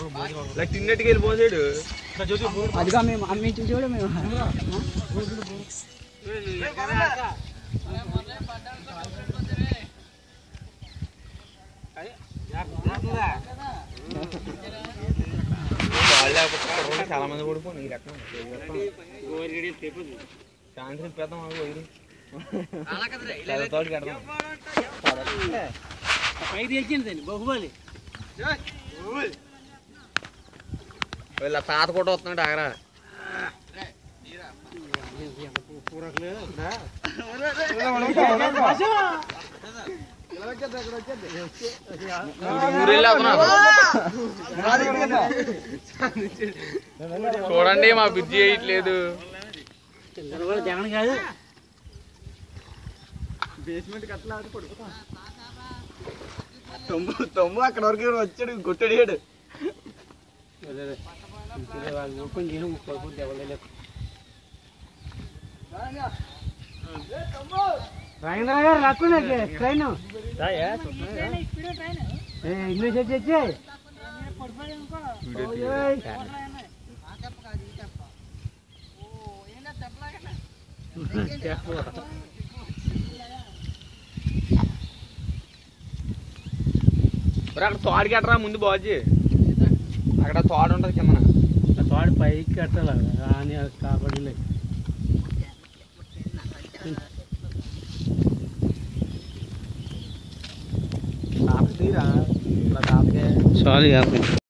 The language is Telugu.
ఇలా తిన్నట్టుకి వెళ్ళిపోసాడు అదిగా మేము అమ్మి చూడు మేము వాళ్ళు లేకపోతే కుర్రోళ్ళు చాలా మంది పడిపోయి ఈ రకం ఛాన్స్ ఇప్పేద్దాం మాకు వదిలి తోటి కడదాం పైకి తెచ్చింది బహుబలి వీళ్ళ తాత కూడా వస్తున్నాడు ఆగరా ఊరెళ్ళి వెళ్తున్నాడు. చూడండి మా బుద్ధి చేయట్లేదు జగన్ కాదు తొమ్ము తొమ్ము అక్కడ వరకు వచ్చాడు కొట్టడిగాడు కొంచెం ముప్పై దెబ్బలేదు రాజేంద్ర గారు రాకుండా ట్రైన్ ఇంగ్లీష్ వచ్చి మరి అక్కడ తోడు కట్టరా ముందు బాజీ అక్కడ తోడు ఉంటుంది కింద తోడు పైకి కట్టాలి అని కాబట్టి తాత తీరా ఇలా తాతకే సారీ